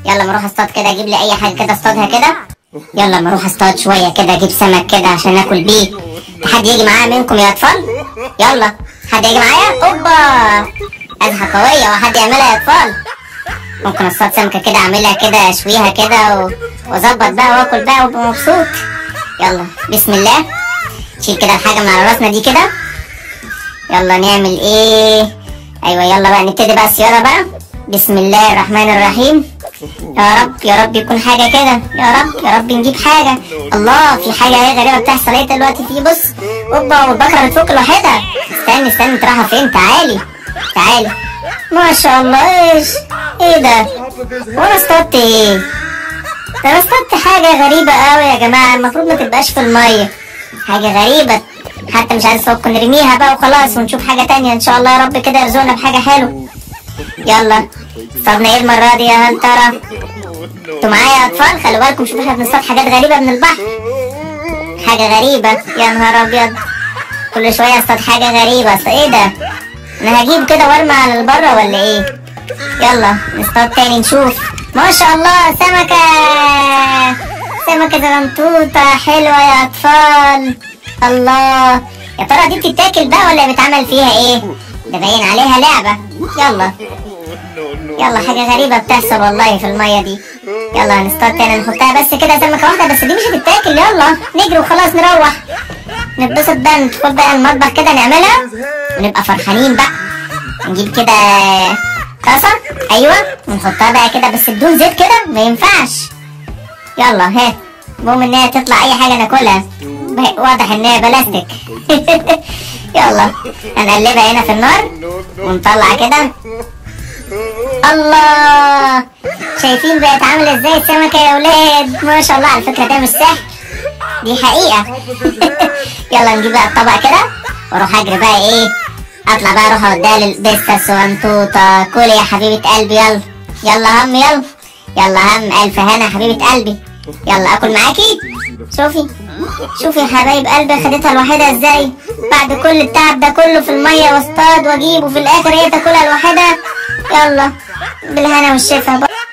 يلا ما اروح اصطاد كده اجيب لي اي حاجه كده اصطادها كده يلا ما اروح اصطاد شويه كده اجيب سمك كده عشان اكل بيه حد يجي معايا منكم يا اطفال يلا حد يجي معايا اوبا ازحه قويه وحد يعملها يا اطفال ممكن اصطاد سمكه كده اعملها كده اشويها كده و- واظبط بقى واكل بقى وابقى مبسوط يلا بسم الله شيل كده الحاجه من على راسنا دي كده يلا نعمل ايه ايوه يلا بقى نبتدي بقى الصياغه بقى بسم الله الرحمن الرحيم يا رب يا رب يكون حاجه كده يا رب يا رب نجيب حاجه الله في حاجه ايه غريبه بتحصل ايه دلوقتي في بص اوبا والبكره بتفك لوحدها استني استني انت رايحه فين تعالي تعالي ما شاء الله ايش ايه ده وانا اصطدت ايه ده انا اصطدت حاجه غريبه قوي يا جماعه المفروض ما تبقاش في الميه حاجه غريبه حتى مش عايز افك نرميها بقى وخلاص ونشوف حاجه تانية ان شاء الله يا رب كده يرزقنا بحاجه حلوه يلا صابنا ايه المره دي يا هل ترى انتوا معايا يا اطفال خلوا بالكم شوفوا احنا بنصطاد حاجات غريبه من البحر حاجه غريبه يا نهار ابيض كل شويه اصطاد حاجه غريبه اصل ايه ده انا هجيب كده وارمي على البره ولا ايه يلا نصطاد تاني نشوف ما شاء الله سمكه سمكه زغنطوطه حلوه يا اطفال الله يا ترى دي بتتاكل بقى ولا بيتعمل فيها ايه ده باين عليها لعبه يلا يلا حاجة غريبة بتحصل والله في المية دي يلا هنصطاد تاني نحطها بس كده سمكة واحدة بس دي مش هتتاكل يلا نجري وخلاص نروح نتبسط بقى ندخل بقى المطبخ كده نعملها ونبقى فرحانين بقى نجيب كده طاسة ايوه ونحطها بقى كده بس بدون زيت كده ما ينفعش يلا ها المهم ان هي تطلع اي حاجة ناكلها بقى- واضح ان هي بلاستيك يلا هنقلبها هنا في النار ونطلع كده الله شايفين بقت عاملة ازاي السمكة يا ولاد ما شاء الله على فكرة ده مش سحر دي حقيقة يلا نجيب بقى الطبق كده واروح اجري بقى ايه اطلع بقى اروح اوديها للبسة الصغنطوطة كلي يا حبيبة قلبي يلا يلا هم يلا يلا هم الف هنا حبيبة قلبي يلا اكل معاكي شوفي شوفي يا حبايب قلبي خدتها لوحدها ازاي بعد كل التعب ده كله في المية واصطاد واجيب وفي الاخر هي تاكلها لوحدها يلا بالهنا والشفا بقى